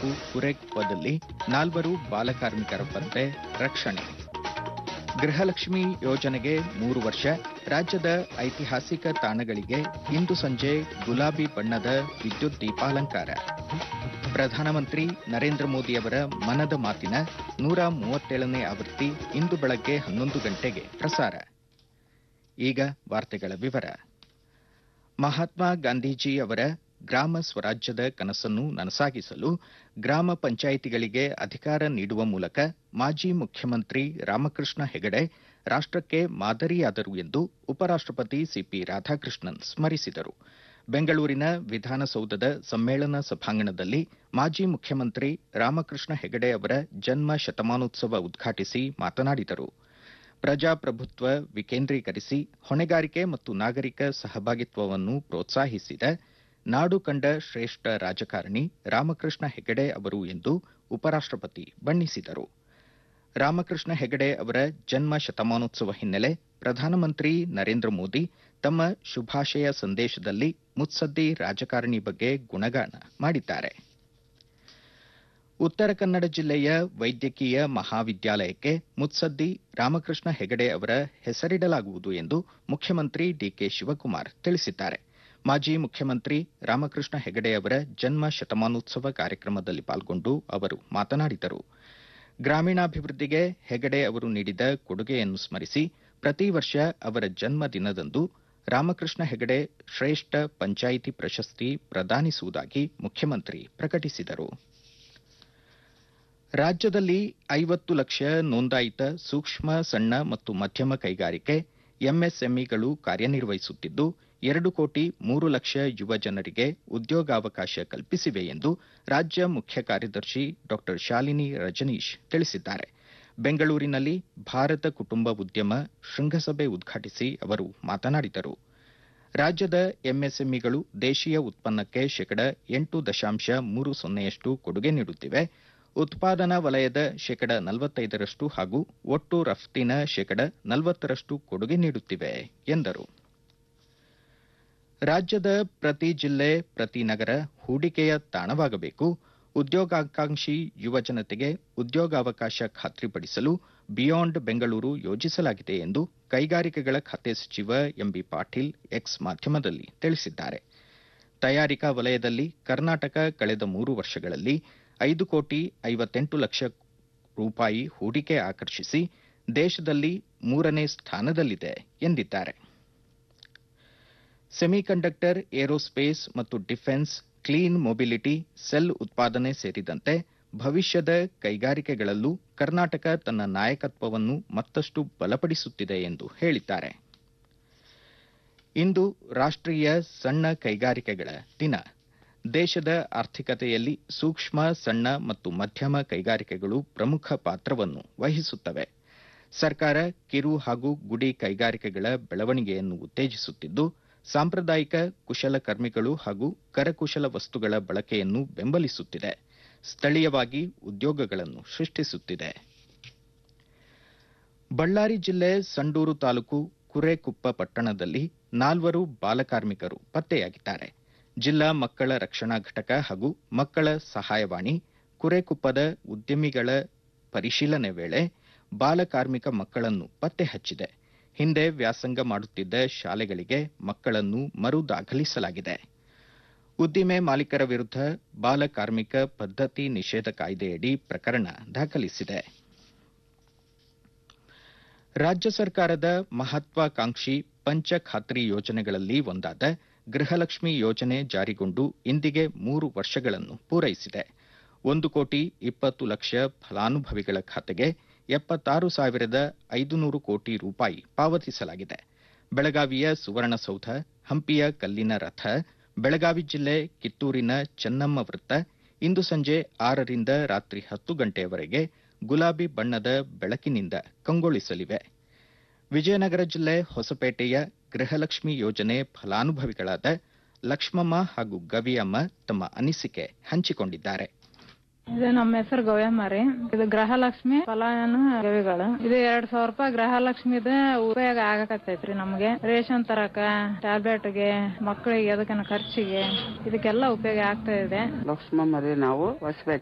ತಾಲೂಕು ಕುರೆಕೊಪ್ಪದಲ್ಲಿ ನಾಲ್ವರು ಬಾಲಕಾರ್ಮಿಕರ ಪತ್ತೆ ರಕ್ಷಣೆ ಗೃಹಲಕ್ಷ್ಮಿ ಯೋಜನೆಗೆ ಮೂರು ವರ್ಷ ರಾಜ್ಯದ ಐತಿಹಾಸಿಕ ತಾಣಗಳಿಗೆ ಇಂದು ಸಂಜೆ ಗುಲಾಬಿ ಬಣ್ಣದ ವಿದ್ಯುತ್ ದೀಪಾಲಂಕಾರ ಪ್ರಧಾನಮಂತ್ರಿ ನರೇಂದ್ರ ಮೋದಿಯವರ ಮನದ ಮಾತಿನ ನೂರ ಮೂವತ್ತೇಳನೇ ಆವೃತ್ತಿ ಇಂದು ಬೆಳಗ್ಗೆ ಹನ್ನೊಂದು ಗಂಟೆಗೆ ಪ್ರಸಾರ ಈಗ ವಾರ್ತೆಗಳ ವಿವರ ಮಹಾತ್ಮ ಗಾಂಧೀಜಿ ಅವರ ಗ್ರಾಮ ಸ್ವರಾಜ್ಯದ ಕನಸನ್ನು ನನಸಾಗಿಸಲು ಗ್ರಾಮ ಪಂಚಾಯಿತಿಗಳಿಗೆ ಅಧಿಕಾರ ನೀಡುವ ಮೂಲಕ ಮಾಜಿ ಮುಖ್ಯಮಂತ್ರಿ ರಾಮಕೃಷ್ಣ ಹೆಗಡೆ ರಾಷ್ಟಕ್ಕೆ ಮಾದರಿಯಾದರು ಎಂದು ಉಪರಾಷ್ಟಪತಿ ಸಿಪಿ ರಾಧಾಕೃಷ್ಣನ್ ಸ್ಮರಿಸಿದರು ಬೆಂಗಳೂರಿನ ವಿಧಾನಸೌಧದ ಸಮ್ಮೇಳನ ಸಭಾಂಗಣದಲ್ಲಿ ಮಾಜಿ ಮುಖ್ಯಮಂತ್ರಿ ರಾಮಕೃಷ್ಣ ಹೆಗಡೆ ಅವರ ಜನ್ಮ ಶತಮಾನೋತ್ಸವ ಉದ್ಘಾಟಿಸಿ ಮಾತನಾಡಿದರು ಪ್ರಜಾಪ್ರಭುತ್ವ ವಿಕೇಂದ್ರೀಕರಿಸಿ ಹೊಣೆಗಾರಿಕೆ ಮತ್ತು ನಾಗರಿಕ ಸಹಭಾಗಿತ್ವವನ್ನು ಪ್ರೋತ್ಸಾಹಿಸಿದ ನಾಡು ಕಂಡ ಶ್ರೇಷ್ಠ ರಾಜಕಾರಣಿ ರಾಮಕೃಷ್ಣ ಹೆಗಡೆ ಅವರು ಎಂದು ಉಪರಾಷ್ಟಪತಿ ಬಣ್ಣಿಸಿದರು ರಾಮಕೃಷ್ಣ ಹೆಗಡೆ ಅವರ ಜನ್ಮ ಶತಮಾನೋತ್ಸವ ಹಿನ್ನೆಲೆ ಪ್ರಧಾನಮಂತ್ರಿ ನರೇಂದ್ರ ಮೋದಿ ತಮ್ಮ ಶುಭಾಶಯ ಸಂದೇಶದಲ್ಲಿ ಮುತ್ಸದ್ದಿ ರಾಜಕಾರಣಿ ಬಗ್ಗೆ ಗುಣಗಾನ ಮಾಡಿದ್ದಾರೆ ಉತ್ತರ ಕನ್ನಡ ಜಿಲ್ಲೆಯ ವೈದ್ಯಕೀಯ ಮಹಾವಿದ್ಯಾಲಯಕ್ಕೆ ಮುತ್ಸದ್ದಿ ರಾಮಕೃಷ್ಣ ಹೆಗಡೆ ಅವರ ಹೆಸರಿಡಲಾಗುವುದು ಎಂದು ಮುಖ್ಯಮಂತ್ರಿ ಡಿಕೆ ಶಿವಕುಮಾರ್ ತಿಳಿಸಿದ್ದಾರೆ ಮಾಜಿ ಮುಖ್ಯಮಂತ್ರಿ ರಾಮಕೃಷ್ಣ ಹೆಗಡೆ ಅವರ ಜನ್ಮ ಶತಮಾನೋತ್ಸವ ಕಾರ್ಯಕ್ರಮದಲ್ಲಿ ಪಾಲ್ಗೊಂಡು ಅವರು ಮಾತನಾಡಿದರು ಗ್ರಾಮೀಣಾಭಿವೃದ್ಧಿಗೆ ಹೆಗಡೆ ಅವರು ನೀಡಿದ ಕೊಡುಗೆಯನ್ನು ಸ್ಮರಿಸಿ ಪ್ರತಿ ವರ್ಷ ಅವರ ಜನ್ಮ ದಿನದಂದು ರಾಮಕೃಷ್ಣ ಹೆಗಡೆ ಶ್ರೇಷ್ಠ ಪಂಚಾಯಿತಿ ಪ್ರಶಸ್ತಿ ಪ್ರದಾನಿಸುವುದಾಗಿ ಮುಖ್ಯಮಂತ್ರಿ ಪ್ರಕಟಿಸಿದರು ರಾಜ್ಯದಲ್ಲಿ ಐವತ್ತು ಲಕ್ಷ ನೋಂದಾಯಿತ ಸೂಕ್ಷ್ಮ ಸಣ್ಣ ಮತ್ತು ಮಧ್ಯಮ ಕೈಗಾರಿಕೆ ಎಂಎಸ್ಎಂಇಗಳು ಕಾರ್ಯನಿರ್ವಹಿಸುತ್ತಿದ್ದು ಎರಡು ಕೋಟಿ ಮೂರು ಲಕ್ಷ ಯುವ ಜನರಿಗೆ ಉದ್ಯೋಗಾವಕಾಶ ಕಲ್ಪಿಸಿವೆ ಎಂದು ರಾಜ್ಯ ಮುಖ್ಯ ಕಾರ್ಯದರ್ಶಿ ಡಾ ಶಾಲಿನಿ ರಜನೀಶ್ ತಿಳಿಸಿದ್ದಾರೆ ಬೆಂಗಳೂರಿನಲ್ಲಿ ಭಾರತ ಕುಟುಂಬ ಉದ್ಯಮ ಶೃಂಗಸಭೆ ಉದ್ಘಾಟಿಸಿ ಅವರು ಮಾತನಾಡಿದರು ರಾಜ್ಯದ ಎಂಎಸ್ಎಂಇಗಳು ದೇಶೀಯ ಉತ್ಪನ್ನಕ್ಕೆ ಶೇಕಡ ಎಂಟು ದಶಾಂಶ ಮೂರು ಸೊನ್ನೆಯಷ್ಟು ಕೊಡುಗೆ ನೀಡುತ್ತಿವೆ ಉತ್ಪಾದನಾ ವಲಯದ ಶೇಕಡ ನಲವತ್ತೈದರಷ್ಟು ಹಾಗೂ ಒಟ್ಟು ರಫ್ತಿನ ಶೇಕಡ ನಲವತ್ತರಷ್ಟು ಕೊಡುಗೆ ನೀಡುತ್ತಿವೆ ಎಂದರು ರಾಜ್ಯದ ಪ್ರತಿ ಜಿಲ್ಲೆ ಪ್ರತಿ ನಗರ ಹೂಡಿಕೆಯ ತಾಣವಾಗಬೇಕು ಉದ್ಯೋಗಾಕಾಂಕ್ಷಿ ಯುವ ಜನತೆಗೆ ಉದ್ಯೋಗಾವಕಾಶ ಖಾತ್ರಿಪಡಿಸಲು ಬಿಯಾಂಡ್ ಬೆಂಗಳೂರು ಯೋಜಿಸಲಾಗಿದೆ ಎಂದು ಕೈಗಾರಿಕೆಗಳ ಖಾತೆ ಸಚಿವ ಎಂಬಿ ಪಾಟೀಲ್ ಎಕ್ಸ್ ಮಾಧ್ಯಮದಲ್ಲಿ ತಿಳಿಸಿದ್ದಾರೆ ತಯಾರಿಕಾ ವಲಯದಲ್ಲಿ ಕರ್ನಾಟಕ ಕಳೆದ ಮೂರು ವರ್ಷಗಳಲ್ಲಿ ಐದು ಕೋಟಿ ಐವತ್ತೆಂಟು ಲಕ್ಷ ರೂಪಾಯಿ ಹೂಡಿಕೆ ಆಕರ್ಷಿಸಿ ದೇಶದಲ್ಲಿ ಮೂರನೇ ಸ್ಥಾನದಲ್ಲಿದೆ ಎಂದಿದ್ದಾರೆ ಸೆಮಿಕಂಡಕ್ಟರ್ ಏರೋಸ್ಪೇಸ್ ಮತ್ತು ಡಿಫೆನ್ಸ್ ಕ್ಲೀನ್ ಮೊಬಿಲಿಟಿ ಸೆಲ್ ಉತ್ಪಾದನೆ ಸೇರಿದಂತೆ ಭವಿಷ್ಯದ ಕೈಗಾರಿಕೆಗಳಲ್ಲೂ ಕರ್ನಾಟಕ ತನ್ನ ನಾಯಕತ್ವವನ್ನು ಮತ್ತಷ್ಟು ಬಲಪಡಿಸುತ್ತಿದೆ ಎಂದು ಹೇಳಿದ್ದಾರೆ ಇಂದು ರಾಷ್ಟ್ರೀಯ ಸಣ್ಣ ಕೈಗಾರಿಕೆಗಳ ದಿನ ದೇಶದ ಆರ್ಥಿಕತೆಯಲ್ಲಿ ಸೂಕ್ಷ್ಮ ಸಣ್ಣ ಮತ್ತು ಮಧ್ಯಮ ಕೈಗಾರಿಕೆಗಳು ಪ್ರಮುಖ ಪಾತ್ರವನ್ನು ವಹಿಸುತ್ತವೆ ಸರ್ಕಾರ ಕಿರು ಹಾಗೂ ಗುಡಿ ಕೈಗಾರಿಕೆಗಳ ಬೆಳವಣಿಗೆಯನ್ನು ಉತ್ತೇಜಿಸುತ್ತಿದ್ದು ಸಾಂಪ್ರದಾಯಿಕ ಕುಶಲಕರ್ಮಿಗಳು ಹಾಗೂ ಕರಕುಶಲ ವಸ್ತುಗಳ ಬಳಕೆಯನ್ನು ಬೆಂಬಲಿಸುತ್ತಿದೆ ಸ್ಥಳೀಯವಾಗಿ ಉದ್ಯೋಗಗಳನ್ನು ಸೃಷ್ಟಿಸುತ್ತಿದೆ ಬಳ್ಳಾರಿ ಜಿಲ್ಲೆ ಸಂಡೂರು ತಾಲೂಕು ಕುರೆಕುಪ್ಪ ಪಟ್ಟಣದಲ್ಲಿ ನಾಲ್ವರು ಬಾಲಕಾರ್ಮಿಕರು ಪತ್ತೆಯಾಗಿದ್ದಾರೆ ಜಿಲ್ಲಾ ಮಕ್ಕಳ ರಕ್ಷಣಾ ಘಟಕ ಹಾಗೂ ಮಕ್ಕಳ ಸಹಾಯವಾಣಿ ಕುರೆಕುಪ್ಪದ ಉದ್ಯಮಿಗಳ ಪರಿಶೀಲನೆ ವೇಳೆ ಬಾಲಕಾರ್ಮಿಕ ಮಕ್ಕಳನ್ನು ಪತ್ತೆ ಹಚ್ಚಿದೆ ಹಿಂದೆ ವ್ಯಾಸಂಗ ಮಾಡುತ್ತಿದ್ದ ಶಾಲೆಗಳಿಗೆ ಮಕ್ಕಳನ್ನು ಮರು ದಾಖಲಿಸಲಾಗಿದೆ ಉದ್ದಿಮೆ ಮಾಲೀಕರ ವಿರುದ್ಧ ಬಾಲಕಾರ್ಮಿಕ ಪದ್ಧತಿ ನಿಷೇಧ ಕಾಯ್ದೆಯಡಿ ಪ್ರಕರಣ ದಾಖಲಿಸಿದೆ ರಾಜ್ಯ ಸರ್ಕಾರದ ಮಹತ್ವಾಕಾಂಕ್ಷಿ ಪಂಚ ಖಾತ್ರಿ ಯೋಜನೆಗಳಲ್ಲಿ ಒಂದಾದ ಗೃಹಲಕ್ಷ್ಮಿ ಯೋಜನೆ ಜಾರಿಗೊಂಡು ಇಂದಿಗೆ ಮೂರು ವರ್ಷಗಳನ್ನು ಪೂರೈಸಿದೆ ಒಂದು ಕೋಟಿ ಇಪ್ಪತ್ತು ಲಕ್ಷ ಫಲಾನುಭವಿಗಳ ಖಾತೆಗೆ ಎಪ್ಪತ್ತಾರು ಸಾವಿರದ ಐದುನೂರು ಕೋಟಿ ರೂಪಾಯಿ ಪಾವತಿಸಲಾಗಿದೆ ಬೆಳಗಾವಿಯ ಸುವರ್ಣಸೌಧ ಹಂಪಿಯ ಕಲ್ಲಿನ ರಥ ಬೆಳಗಾವಿ ಜಿಲ್ಲೆ ಕಿತ್ತೂರಿನ ಚೆನ್ನಮ್ಮ ವೃತ್ತ ಇಂದು ಸಂಜೆ ಆರರಿಂದ ರಾತ್ರಿ ಹತ್ತು ಗಂಟೆಯವರೆಗೆ ಗುಲಾಬಿ ಬಣ್ಣದ ಬೆಳಕಿನಿಂದ ಕಂಗೊಳಿಸಲಿವೆ ವಿಜಯನಗರ ಜಿಲ್ಲೆ ಹೊಸಪೇಟೆಯ ಗೃಹಲಕ್ಷ್ಮಿ ಯೋಜನೆ ಫಲಾನುಭವಿಗಳಾದ ಲಕ್ಷ್ಮಮ್ಮ ಹಾಗೂ ಗವಿಯಮ್ಮ ತಮ್ಮ ಅನಿಸಿಕೆ ಹಂಚಿಕೊಂಡಿದ್ದಾರೆ ಇದು ನಮ್ಮ ಹೆಸರು ಗವ್ಯಮ್ಮ ರೀ ಇದು ಗೃಹಲಕ್ಷ್ಮಿ ಫಲಾನು ಗವಿಗಳು ಇದು ಎರಡ್ ಸಾವಿರ ರೂಪಾಯಿ ಗೃಹಲಕ್ಷ್ಮಿದ ಉಪಯೋಗ ಆಗಕತ್ತೈತ್ರಿ ನಮ್ಗೆ ರೇಷನ್ ತರಕ ಟ್ಯಾಬ್ಲೆಟ್ಗೆ ಮಕ್ಕಳಿಗೆ ಅದಕ್ಕಿನ ಖರ್ಚಿಗೆ ಇದಕ್ಕೆಲ್ಲ ಉಪಯೋಗ ಆಗ್ತಾ ಇದೆ ಲಕ್ಷ್ಮಮ್ಮ ರೀ ನಾವು ಹೊಸಪೇಟೆ